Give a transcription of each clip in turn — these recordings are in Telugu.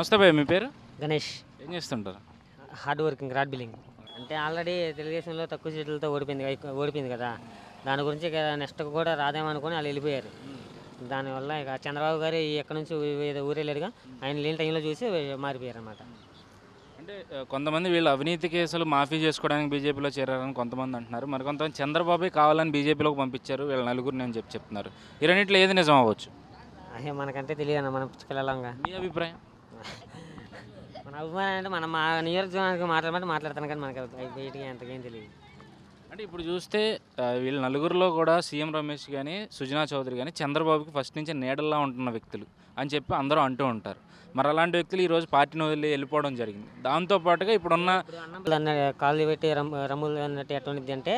నమస్తే భయ్య మీ పేరు గణేష్ ఏం చేస్తుంటారు హార్డ్ వర్కింగ్ రాడ్ బిల్లింగ్ అంటే ఆల్రెడీ తెలుగుదేశంలో తక్కువ సీట్లతో ఓడిపోయింది ఇక- ఓడిపోయింది కదా దాని గురించి ఇక నెక్స్ట్ కూడా రాదేమో అనుకుని వాళ్ళు వెళ్ళిపోయారు దానివల్ల ఇక చంద్రబాబు గారు ఎక్కడి నుంచి ఏదో ఊరేలేరుగా ఆయన లేని టైంలో చూసి మారిపోయారు అనమాట అంటే ఆ, కొంతమంది వీళ్ళు అవినీతి కేసులు మాఫీ చేసుకోవడానికి బీజేపీలో చేరారని కొంతమంది అంటున్నారు మరి కొంతమంది చంద్రబాబు కావాలని బీజేపీలోకి పంపించారు వీళ్ళ నలుగురిని అని చెప్పి చెప్తున్నారు ఈ రెండిట్లో ఏది నిజం అవ్వచ్చు అయ్యో మనకంటే తెలియదు అన్న మనం పిల్లలంగా మీ అభిప్రాయం మన అభిమానం అంటే మనం మా నియోజకవర్గానికి మాట్లాడమంటే మాట్లాడతాను కానీ మనకి బయటికి అంతకేం తెలియదు అంటే ఇప్పుడు చూస్తే ఆ, వీళ్ళ నలుగురిలో కూడా సీఎం రమేష్ కానీ సుజనా చౌదరి కానీ చంద్రబాబుకి ఫస్ట్ నుంచి నీడల్లా ఉంటున్న వ్యక్తులు అని చెప్పి అందరూ అంటూ ఉంటారు మరి అలాంటి వ్యక్తులు ఈరోజు పార్టీని వదిలి వెళ్ళిపోవడం జరిగింది దాంతోపాటుగా ఇప్పుడున్న ఇప్పుడు అన్నం అన్న కాళ్ళు పెట్టి రమ్ రమ్ములు అన్నట్టు ఎట్లుండిద్ది అంటే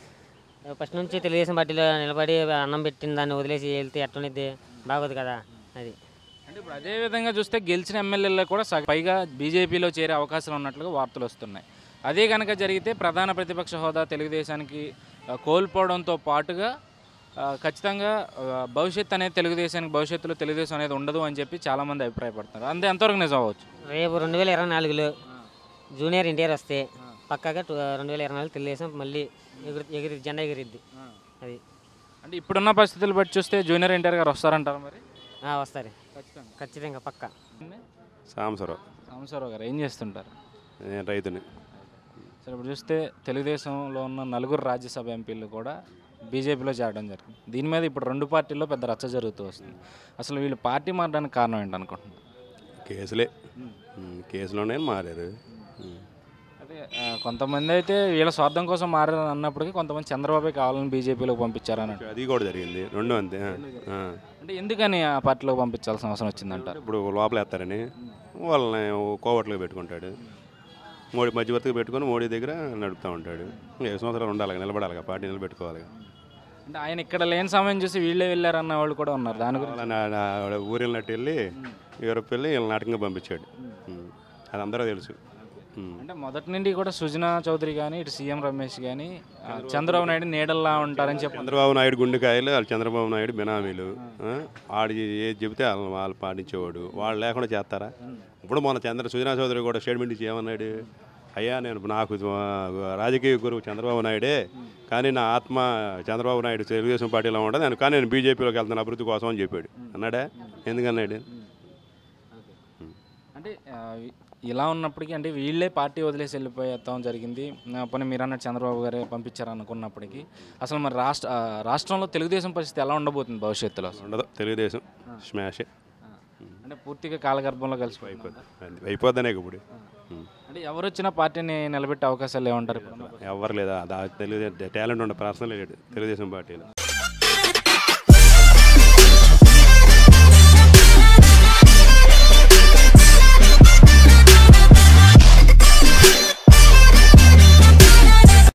ఫస్ట్ నుంచి తెలుగుదేశం పార్టీలో నిలబడి అన్నం పెట్టిన దాన్ని వదిలేసి వెళ్తే ఎట్లుండిద్ది బాగోదు కదా అది అంటే ఇప్పుడు అదే విధంగా చూస్తే గెలిచిన ఎమ్మెల్యేల్లో కూడా సగ- పైగా బీజేపీలో చేరే అవకాశాలు ఉన్నట్లుగా వార్తలు వస్తున్నాయి అదే కనుక జరిగితే ప్రధాన ప్రతిపక్ష హోదా తెలుగుదేశానికి ఆ, కోల్పోవడంతో పాటుగా ఆ, ఖచ్చితంగా ఆ, భవిష్యత్ అనేది తెలుగుదేశానికి భవిష్యత్తులో తెలుగుదేశం అనేది ఉండదు అని చెప్పి చాలామంది అభిప్రాయపడుతున్నారు అంతే ఎంతవరకు నిజం అవ్వచ్చు రేపు రెండు వేల ఇరవై నాలుగులో జూనియర్ ఎన్టీఆర్ వస్తే పక్కాగా టు- రెండు వేల ఇరవై నాలుగు తెలుగుదేశం మళ్ళీ ఎగురు ఎగిరి జెండా ఎగిరిద్ది అది అంటే ఇప్పుడున్న పరిస్థితులు బట్టి చూస్తే జూనియర్ ఎన్టీఆర్ గారు వస్తారంటారు మరి ఆ, వస్తారు ఖచ్చితంగా ఖచ్చితంగా పక్క సాంబసరావు సాంబశివరావు గారు ఏం చేస్తుంటారు నేను రైతుని సరే ఇప్పుడు చూస్తే తెలుగుదేశంలో ఉన్న నలుగురు రాజ్యసభ ఎంపీలు కూడా బీజేపీలో చేరడం జరిగింది దీని మీద ఇప్పుడు రెండు పార్టీల్లో పెద్ద రచ్చ జరుగుతూ వస్తుంది అసలు వీళ్ళు పార్టీ మారడానికి కారణం ఏంటి అనుకుంటున్నారు కేసులే ఉమ్, కేసులోనే మారారు ఉమ్. అదే ఆ, కొంతమంది అయితే వీళ్ళ స్వార్థం కోసం మారారు అన్నప్పటికీ కొంతమంది చంద్రబాబు కావాలని బీజేపీలోకి పంపించారని అంటారు. అది కూడా జరిగింది రెండు అంతే ఆ. అంటే ఎందుకని ఆ పార్టీలోకి పంపించాల్సిన అవసరం వచ్చిందంటారు ఇప్పుడు లోపల వేస్తారని వాళ్ళని కోవట్లుగా పెట్టుకుంటాడు మోడీ మధ్యవర్తిగా పెట్టుకొని మోడీ దగ్గర నడుపుతూ ఉంటాడు ఏ సంవత్సరాలు ఉండాలి నిలబడాలి పార్టీ నిలబెట్టుకోవాలి అంటే ఆయన ఇక్కడ లేని సమయం చూసి వీళ్ళే వెళ్ళారన్న వాళ్ళు కూడా ఉన్నారు దాని గురించి వాళ్ళని ఊరినట్టు వెళ్ళి యూరోప్ వెళ్ళి వీళ్ళని నాటకంగా పంపించాడు ఉమ్. అది అందరూ తెలుసు ఉమ్. అంటే మొదటి నుండి కూడా సుజనా చౌదరి కానీ ఇటు సీఎం రమేష్ కానీ ఆ, చంద్రబాబు నాయుడు నీడల్లా ఉంటారని చెప్పి చంద్రబాబు నాయుడు గుండెకాయలు వాళ్ళు చంద్రబాబు నాయుడు బినామీలు ఆ? ఆడు ఏది చెబితే వాళ్ళు వాళ్ళు పాటించేవాడు వాళ్ళు లేకుండా చేస్తారా ఇప్పుడు మన చంద్ర సుజనా చౌదరి కూడా స్టేట్మెంట్ ఇచ్చి ఏమన్నాడు అయ్యా నేను నాకు ఆ, రాజకీయ గురువు చంద్రబాబు నాయుడే కానీ నా ఆత్మ చంద్రబాబు నాయుడు తెలుగుదేశం పార్టీలో ఉండదు నేను కానీ నేను బీజేపీలోకి వెళ్తాను అభివృద్ధి కోసం అని చెప్పాడు అన్నాడా ఎందుకన్నాడు అంటే ఆ, ఇలా ఉన్నప్పటికీ అంటే వీళ్ళే పార్టీ వదిలేసి వెళ్ళిపోతాం జరిగింది ఆ, పోనీ మీరు అన్నట్టు చంద్రబాబు గారే పంపించారు అనుకున్నప్పటికీ అసలు మరి రాష్ట్ర ఆ, రాష్ట్రంలో తెలుగుదేశం పరిస్థితి ఎలా ఉండబోతుంది భవిష్యత్తులో అసలు? ఉండదు తెలుగుదేశం స్మాషే అంటే పూర్తిగా కాలగర్భంలో కలిసిపోయింది అయిపోద్దనే ఇప్పుడు ఉమ్. అంటే ఎవరు వచ్చినా పార్టీని నిలబెట్టే అవకాశాలు ఏమంటారు ఇప్పుడు? ఎవరు లేదా తెలుగుదేశం టాలెంట్ ఉండే పర్సనల్ లేడు తెలుగుదేశం పార్టీలో